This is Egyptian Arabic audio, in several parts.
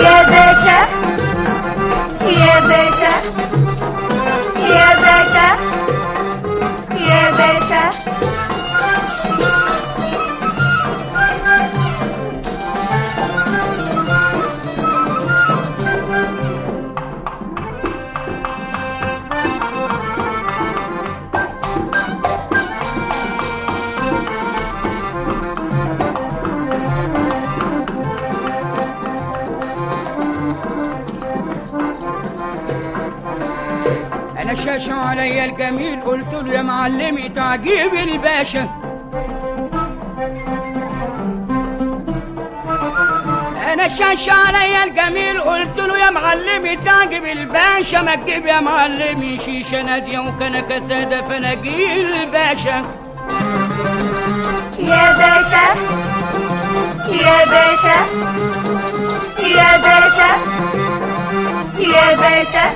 يا باشا يا باشا يا باشا يا باشا انا شاشة عليا الجميل قلت له يا معلمي تعجيب الباشا انا شاشة عليا الجميل قلت له يا معلمي تعجب الباشا ما تجيب يا معلمي شيشة نادية وكنكة سادة فناجيل الباشا يا باشا يا باشا يا باشا يا باشا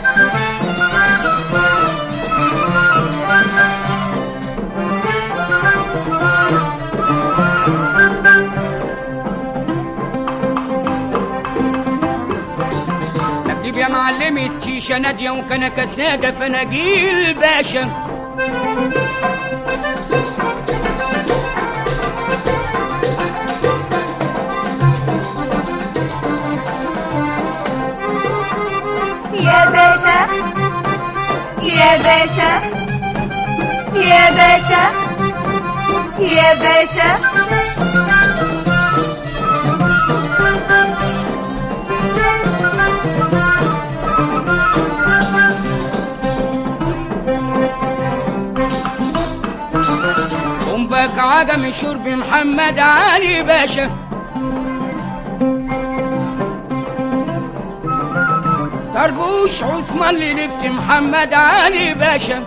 تجيب يا معلمي شيشة نادية وكنكة سادة فناجيل الباشا يا باشا يا باشا يا باشا يا باشا قم بك عدم شرب محمد علي باشا طربوش عثمان للبس محمد علي باشا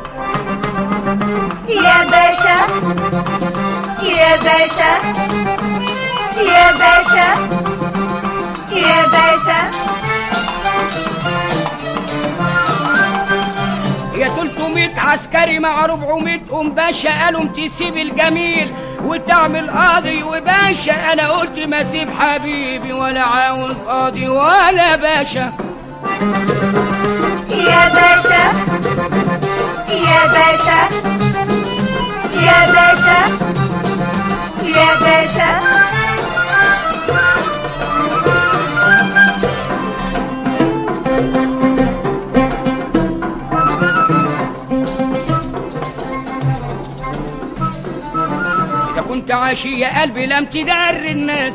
يا باشا يا باشا يا باشا يا باشا يا 300 عسكري مع 400 ام باشا قالوا تسيب الجميل وتعمل قاضي وباشا انا قلت ما اسيب حبيبي ولا عاوز قاضي ولا باشا يا باشا يا باشا يا باشا يا باشا اذا كنت عاشي يا قلبي لم تدر الناس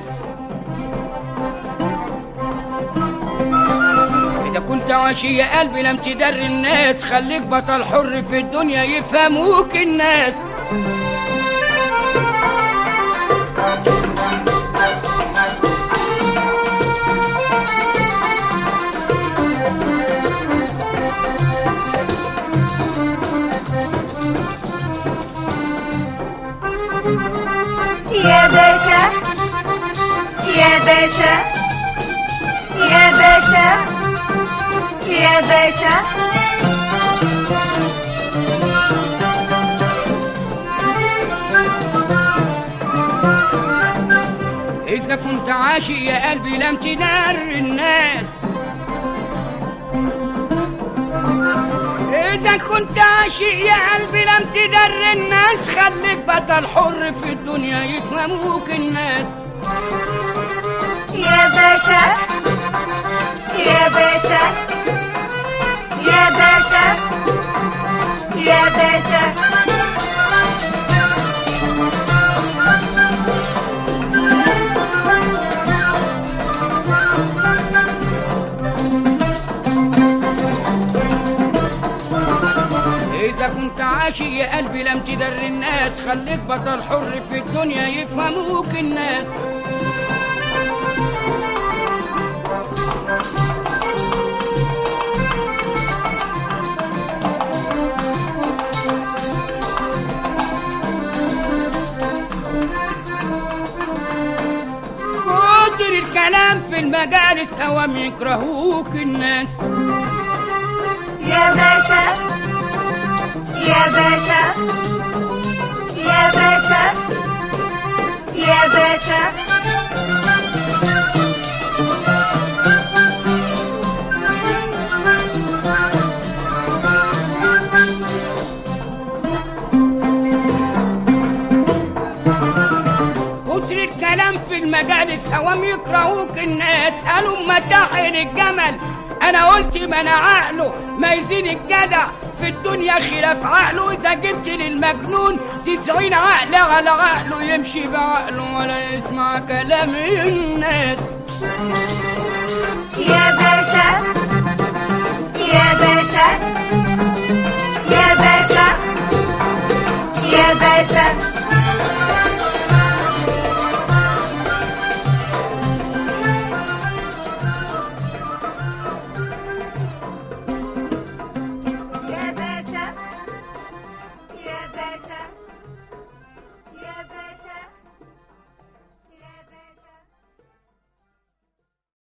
إذا كنت عاشي يا قلبي لم تدر الناس خليك بطل حر في الدنيا يفهموك الناس يا باشا يا باشا يا باشا يا باشا إذا كنت عاشي يا قلبي لم تدر الناس إذا كنت عاشق يا قلبي لم تدر الناس خليك بطل حر في الدنيا يفهموك الناس يا باشا يا باشا يا باشا يا باشا إذا كنت عاشق يا قلبي لم تدر الناس خليك بطل حر في الدنيا يفهموك الناس كتر الكلام في المجالس أوام يكرهوك الناس يا باشا يا باشا يا باشا يا باشا مجالس هوام يكرهوك الناس قالوا متاحن الجمل انا قلت ما انا عقله ما يزين الجدع في الدنيا خلاف عقله اذا جبت للمجنون تسعين عقل على عقله يمشي بعقله ولا يسمع كلام الناس يا باشا يا باشا يا باشا يا باشا يا باشا يا باشا